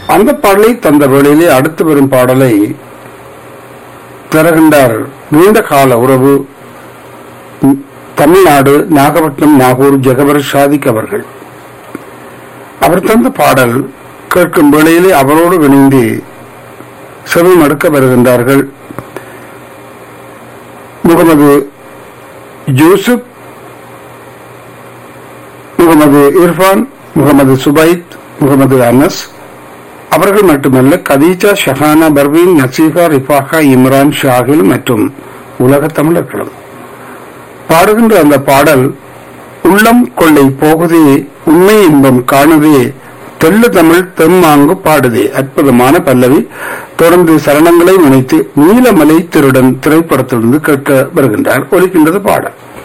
அந்த பாடலை தந்த வேளையிலே அடுத்து வரும் பாடலை தருகின்றார் நீண்ட கால உறவு ம், தமிழ்நாடு நாகப்பட்டினம் நாகூர் ஜெகபர் ஷாதிக் அவர்கள் அவர் தந்த பாடல் கேட்கும் வேளையிலே அவரோடு இணைந்து செவி மடுக்க வருகின்றார்கள் முகமது யூசுப் முகமது இர்ஃபான் முகமது சுபைத் முகமது அனஸ் அவர்கள் மட்டுமல்ல கதீஜா ஷஹானா பர்வீன் நசீகா ரிஃபாகா இம்ரான் ஷாகில் மற்றும் உலக தமிழர்களும் பாடுகின்ற அந்த பாடல் உள்ளம் கொள்ளை போகுதே உண்மை இன்பம் காணுதே தெள்ளு தமிழ் தெம்மாங்கு பாடுதே அற்புதமான பல்லவி தொடர்ந்து சரணங்களை இணைத்து நீலமலை திருடன் திரைப்படத்திலிருந்து கேட்க வருகின்றார் ஒலிக்கின்றது பாடல்